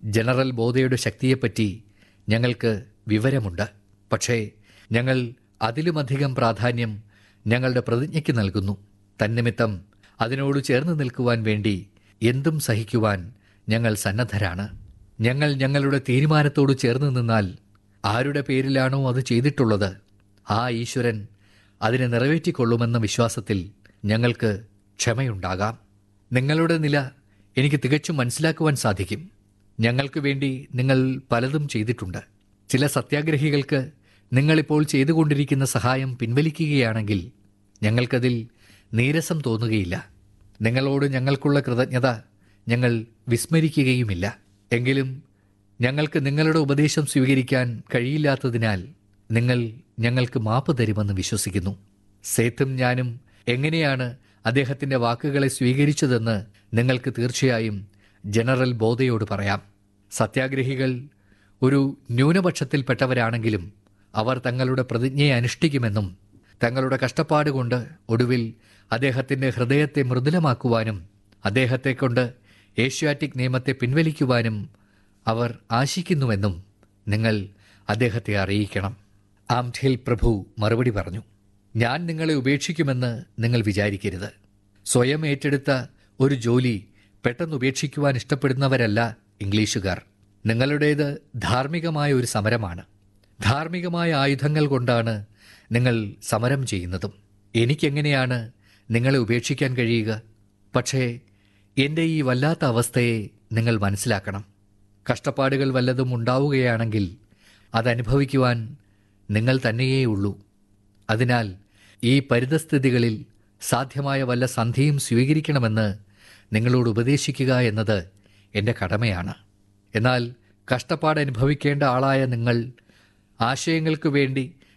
general ബോധയുടെ ശക്തിയെപ്പറ്റി ഞങ്ങൾക്ക് വിവരമുണ്ട് പക്ഷേ ഞങ്ങൾ അതിലുമധികം പ്രാധാന്യം ഞങ്ങളുടെ പ്രതിജ്ഞയ്ക്ക് നൽകുന്നു തന്നിമിത്തം അതിനോട് ചേർന്ന് നിൽക്കുവാൻ വേണ്ടി എന്തും സഹിക്കുവാൻ ഞങ്ങൾ സന്നദ്ധരാണ് ഞങ്ങൾ ഞങ്ങളുടെ തീരുമാനത്തോട് ചേർന്ന് നിന്നാൽ ആരുടെ പേരിലാണോ അത് ചെയ്തിട്ടുള്ളത് ആ ഈശ്വരൻ അതിനെ നിറവേറ്റിക്കൊള്ളുമെന്ന വിശ്വാസത്തിൽ ഞങ്ങൾക്ക് ക്ഷമയുണ്ടാകാം നിങ്ങളുടെ നില എനിക്ക് തികച്ചും മനസ്സിലാക്കുവാൻ സാധിക്കും ഞങ്ങൾക്ക് വേണ്ടി നിങ്ങൾ പലതും ചെയ്തിട്ടുണ്ട് ചില സത്യാഗ്രഹികൾക്ക് നിങ്ങളിപ്പോൾ ചെയ്തുകൊണ്ടിരിക്കുന്ന സഹായം പിൻവലിക്കുകയാണെങ്കിൽ ഞങ്ങൾക്കതിൽ നീരസം തോന്നുകയില്ല നിങ്ങളോട് ഞങ്ങൾക്കുള്ള കൃതജ്ഞത ഞങ്ങൾ വിസ്മരിക്കുകയുമില്ല എങ്കിലും ഞങ്ങൾക്ക് നിങ്ങളുടെ ഉപദേശം സ്വീകരിക്കാൻ കഴിയില്ലാത്തതിനാൽ നിങ്ങൾ ഞങ്ങൾക്ക് മാപ്പ് തരുമെന്ന് വിശ്വസിക്കുന്നു സേത്തും ഞാനും എങ്ങനെയാണ് അദ്ദേഹത്തിന്റെ വാക്കുകളെ സ്വീകരിച്ചതെന്ന് നിങ്ങൾക്ക് തീർച്ചയായും ജനറൽ ബോധയോട് പറയാം സത്യാഗ്രഹികൾ ഒരു ന്യൂനപക്ഷത്തിൽപ്പെട്ടവരാണെങ്കിലും അവർ തങ്ങളുടെ പ്രതിജ്ഞയെ അനുഷ്ഠിക്കുമെന്നും തങ്ങളുടെ കഷ്ടപ്പാട് കൊണ്ട് ഒടുവിൽ അദ്ദേഹത്തിന്റെ ഹൃദയത്തെ മൃദുലമാക്കുവാനും അദ്ദേഹത്തെ കൊണ്ട് ഏഷ്യാറ്റിക് നിയമത്തെ പിൻവലിക്കുവാനും അവർ ആശിക്കുന്നുവെന്നും നിങ്ങൾ അദ്ദേഹത്തെ അറിയിക്കണം ആംഠേൽ പ്രഭു മറുപടി പറഞ്ഞു ഞാൻ നിങ്ങളെ ഉപേക്ഷിക്കുമെന്ന് നിങ്ങൾ വിചാരിക്കരുത് സ്വയം ഏറ്റെടുത്ത ഒരു ജോലി പെട്ടെന്ന് ഉപേക്ഷിക്കുവാൻ ഇഷ്ടപ്പെടുന്നവരല്ല ഇംഗ്ലീഷുകാർ നിങ്ങളുടേത് ധാർമ്മികമായ ഒരു സമരമാണ് ധാർമ്മികമായ ആയുധങ്ങൾ കൊണ്ടാണ് നിങ്ങൾ സമരം ചെയ്യുന്നതും എനിക്കെങ്ങനെയാണ് നിങ്ങളെ ഉപേക്ഷിക്കാൻ കഴിയുക പക്ഷേ എൻ്റെ ഈ വല്ലാത്ത അവസ്ഥയെ നിങ്ങൾ മനസ്സിലാക്കണം കഷ്ടപ്പാടുകൾ വല്ലതും ഉണ്ടാവുകയാണെങ്കിൽ അതനുഭവിക്കുവാൻ നിങ്ങൾ തന്നെയേ ഉള്ളൂ അതിനാൽ ഈ പരിതസ്ഥിതികളിൽ സാധ്യമായ വല്ല സന്ധിയും സ്വീകരിക്കണമെന്ന് നിങ്ങളോട് ഉപദേശിക്കുക എന്നത് എൻ്റെ കടമയാണ് എന്നാൽ കഷ്ടപ്പാട് അനുഭവിക്കേണ്ട ആളായ നിങ്ങൾ ആശയങ്ങൾക്ക് വേണ്ടി